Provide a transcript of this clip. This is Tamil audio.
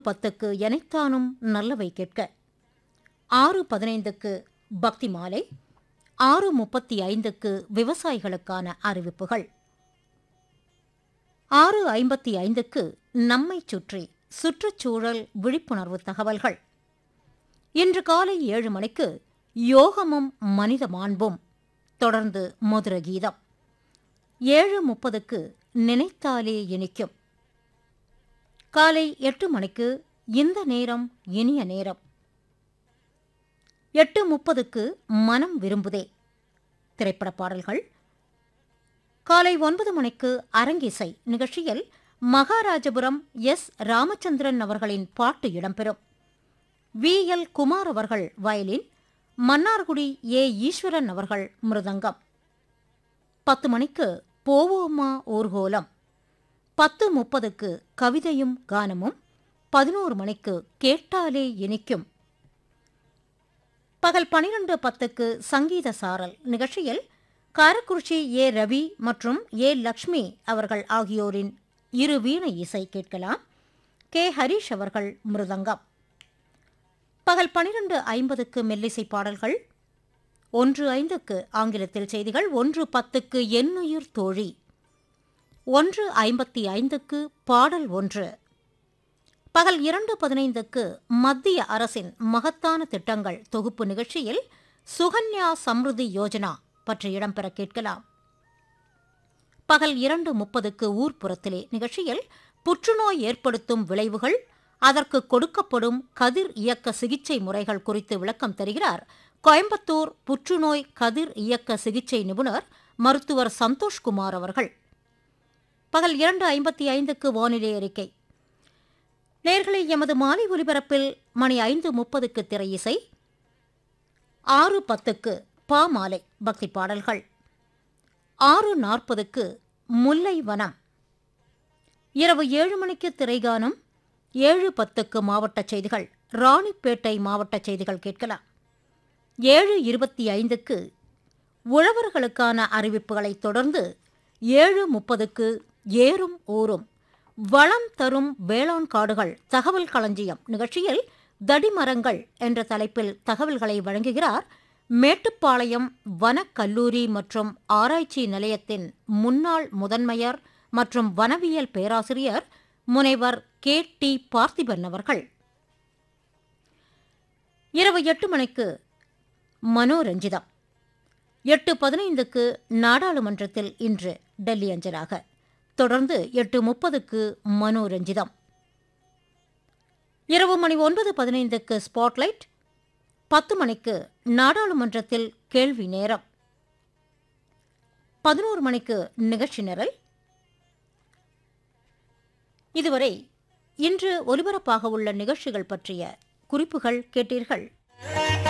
பத்துக்கு எனைத்தானும் நல்லவை கேட்க ஆறு பதினைந்துக்கு பக்தி மாலை ஆறு முப்பத்தி ஐந்துக்கு விவசாயிகளுக்கான அறிவிப்புகள் ஆறு ஐம்பத்தி ஐந்துக்கு நம்மைச் சுற்றி சுற்றுச்சூழல் விழிப்புணர்வு தகவல்கள் இன்று காலை ஏழு மணிக்கு யோகமும் மனித மாண்பும் தொடர்ந்து மதுர கீதம் ஏழு முப்பதுக்கு நினைத்தாலே இனிக்கும் காலை எட்டு மணிக்கு இந்த நேரம் இனிய நேரம் எட்டு முப்பதுக்கு மனம் விரும்புதே திரைப்பட பாடல்கள் காலை ஒன்பது மணிக்கு அரங்கிசை நிகழ்ச்சியில் மகாராஜபுரம் எஸ் ராமச்சந்திரன் அவர்களின் பாட்டு இடம்பெறும் வி எல் குமார் அவர்கள் வயலின் மன்னார்குடி ஏ ஈஸ்வரன் அவர்கள் மிருதங்கம் பத்து மணிக்கு போவோமா ஊர்கோலம் பத்து முப்பதுக்கு கவிதையும் கானமும் பதினோரு மணிக்கு கேட்டாலே இனிக்கும் பகல் பனிரெண்டு பத்துக்கு சங்கீத சாரல் நிகழ்ச்சியில் காரக்குறிச்சி ஏ ரவி மற்றும் ஏ லக்ஷ்மி அவர்கள் ஆகியோரின் இரு வீணை இசை கேட்கலாம் கே ஹரிஷ் அவர்கள் மிருதங்கம் பகல் பனிரெண்டு ஐம்பதுக்கு மெல்லிசை பாடல்கள் ஒன்று ஐந்துக்கு ஆங்கிலத்தில் செய்திகள் ஒன்று பத்துக்கு எண்ணுயிர் தோழி ஒன்று ஐம்பத்தி ஐந்துக்கு பாடல் ஒன்று பகல் இரண்டு பதினைந்துக்கு மத்திய அரசின் மகத்தான திட்டங்கள் தொகுப்பு நிகழ்ச்சியில் சுகன்யா சம்ருதி யோஜனா பற்றி இடம்பெற கேட்கலாம் பகல் இரண்டு முப்பதுக்கு ஊர்ப்புறத்திலே நிகழ்ச்சியில் புற்றுநோய் ஏற்படுத்தும் விளைவுகள் அதற்கு கொடுக்கப்படும் கதிர் இயக்க சிகிச்சை முறைகள் குறித்து விளக்கம் தருகிறார் கோயம்புத்தூர் புற்றுநோய் கதிர் இயக்க சிகிச்சை நிபுணர் மருத்துவர் சந்தோஷ்குமார் அவர்கள் பகல் இரண்டு ஐம்பத்தி ஐந்துக்கு வானிலை அறிக்கை நேர்களை எமது மாலை ஒலிபரப்பில் மணி ஐந்து முப்பதுக்கு திரையிசை ஆறு பத்துக்கு பா மாலை பக்தி பாடல்கள் ஆறு நாற்பதுக்கு முல்லை வனம் இரவு ஏழு மணிக்கு திரைகானம் ஏழு பத்துக்கு மாவட்ட செய்திகள் ராணிப்பேட்டை மாவட்ட செய்திகள் கேட்கலாம் ஏழு இருபத்தி ஐந்துக்கு உழவர்களுக்கான அறிவிப்புகளைத் தொடர்ந்து ஏழு முப்பதுக்கு ஏறும் ஊரும் வளம் தரும் வேளாண் காடுகள் தகவல் களஞ்சியம் நிகழ்ச்சியில் தடிமரங்கள் என்ற தலைப்பில் தகவல்களை வழங்குகிறார் மேட்டுப்பாளையம் வனக்கல்லூரி மற்றும் ஆராய்ச்சி நிலையத்தின் முன்னாள் முதன்மையர் மற்றும் வனவியல் பேராசிரியர் முனைவர் கே டி பார்த்திபன் அவர்கள் இரவு எட்டு மணிக்கு மனோரஞ்சிதம் எட்டு பதினைந்துக்கு நாடாளுமன்றத்தில் இன்று டெல்லி அஞ்சலாக தொடர்ந்து எட்டு முப்பதுக்கு மனோரஞ்சிதம் இரவு மணி ஒன்பது பதினைந்துக்கு ஸ்பாட்லைட் பத்து மணிக்கு நாடாளுமன்றத்தில் கேள்வி நேரம் பதினோரு மணிக்கு நிகழ்ச்சி நிரல் இதுவரை இன்று ஒலிபரப்பாக உள்ள நிகழ்ச்சிகள் பற்றிய குறிப்புகள் கேட்டீர்கள்